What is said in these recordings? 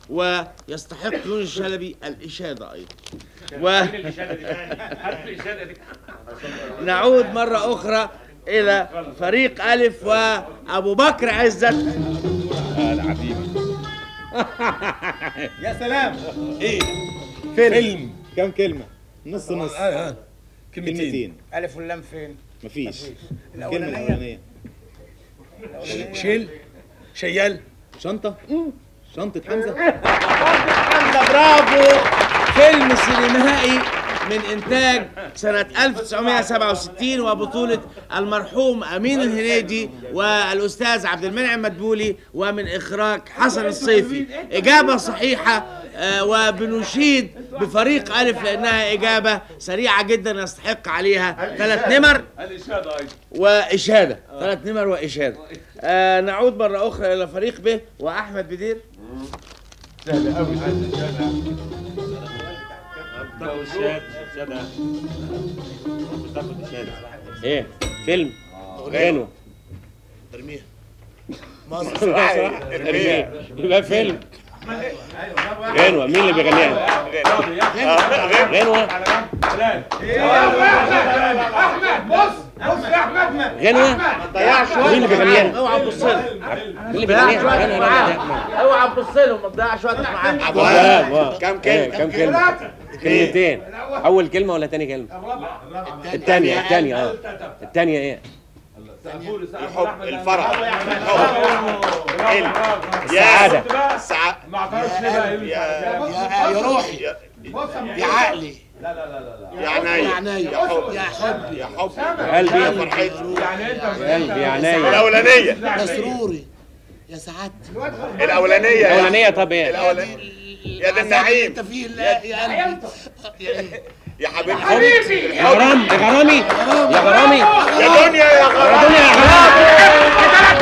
ويستحق يونس الشلبي الإشادة أيضا و... نعود مرة أخرى إلى فريق ألف وأبو بكر عزت يا سلام ايه فيلم, فيلم كم كلمة نص نص اه اه كلمتين كلمتين ألف واللام فين؟ مفيش الكلمة الأولانية الأولانية ش- شيل شيال شنطة شنطة حمزة حمزة برافو فيلم سينمائي من إنتاج سنة 1967 وبطولة المرحوم أمين الهنيدي والأستاذ عبد المنعم مدبولي ومن إخراج حسن الصيفي إجابة صحيحة آه، وبنشيد بفريق ألف لأنها إجابة سريعة جدا يستحق عليها ثلاث نمر الإشادة أيضا وإشادة ثلاث نمر وإشادة آه نعود مرة أخرى إلى فريق ب وأحمد بدير ايه فيلم غنوة ارميها ارميها يبقى فيلم غنوة مين اللي بيغنيها؟ غنوة غنوة مين اللي بيغنيها؟ اوعى تبص لهم مين اللي ضيعش بيغنيها؟ وقتك غنوة معاهم اوعى تبص لهم ما تضيعش وقتك معاهم أبو وهاب كم كلمة؟ إيه، كم كلمة؟ كلمتين أول كلمة ولا تاني كلمة؟ التانية التانية اه التانية ايه؟ الحب الفرح السعادة السعادة ما اعترفش ليه بقى يونس يا يا روحي يا يا عقلي يا عينيا يا عينيا يا حب يا حبي يا حب قلبي. يا فرحتي يعني انت قلبي يا عينيا الأولانية يا سروري يا سعادتي الأولانية الأولانية طب ايه؟ الأولانية يا ده العذاب اللي النعيم انت فيه لا يا قلبي يا إيه؟ يا حبيبي يا غرام يا غرامي يا غرامي يا دنيا يا يا غرام دنيا يا غرام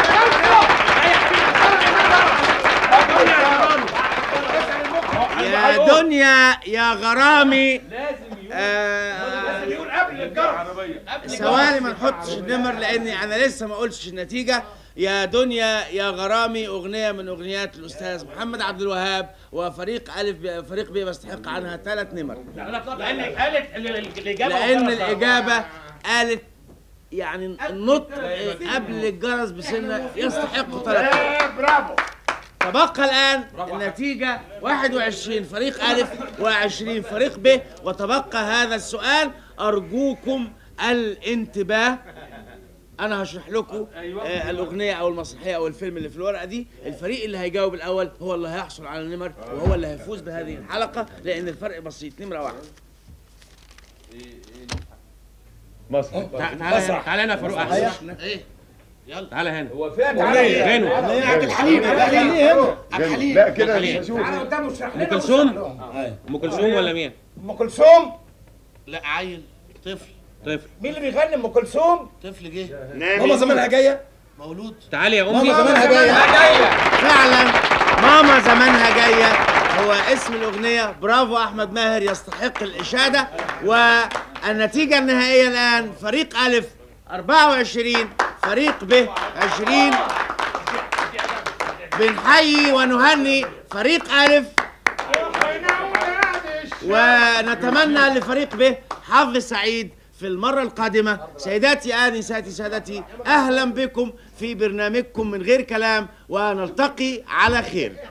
يا دنيا يا غرامي آه يقول قبل العربية ثواني ما نحطش النمر لاني انا لسه ما قلتش النتيجه يا دنيا يا غرامي اغنيه من اغنيات الاستاذ محمد عبد الوهاب وفريق الف ب- فريق ب بيستحق عنها ثلاث نمر لأن قالت ال- ال- الإجابة لان غلط. الاجابه قالت يعني النطق قبل الجرس بسنه يستحق ثلاث نمر برافو تبقى الآن النتيجة 21 فريق ألف و20 فريق ب وتبقى هذا السؤال أرجوكم الانتباه أنا هشرح لكم آه الأغنية أو المسرحية أو الفيلم اللي في الورقة دي الفريق اللي هيجاوب الأول هو اللي هيحصل على النمر وهو اللي هيفوز بهذه الحلقة لأن الفرق بسيط نمرة واحد تعال هنا تعال هنا يا فاروق احسن ايه تعال هنا هو فين غنوة عبد الحليم عبد الحليم عبد الحليم لا كده خليه. مش هشوف تعالى قدام واشرح ام لنا كلثوم ام كلثوم ولا مين؟ ام كلثوم لا عيل طفل طفل مين اللي بيغني ام كلثوم؟ طفل جه نامي زمانها جايه مولود تعالي يا امي زمانها جايه فعلا ماما زمانها جاية هو اسم الأغنية برافو أحمد ماهر يستحق الإشادة والنتيجة النهائية الآن فريق ألف 24 فريق ب 20 بنحيي ونهني فريق ألف ونتمنى لفريق ب حظ سعيد في المرة القادمة سيداتي آنساتي سادتي أهلا بكم في برنامجكم من غير كلام ونلتقي على خير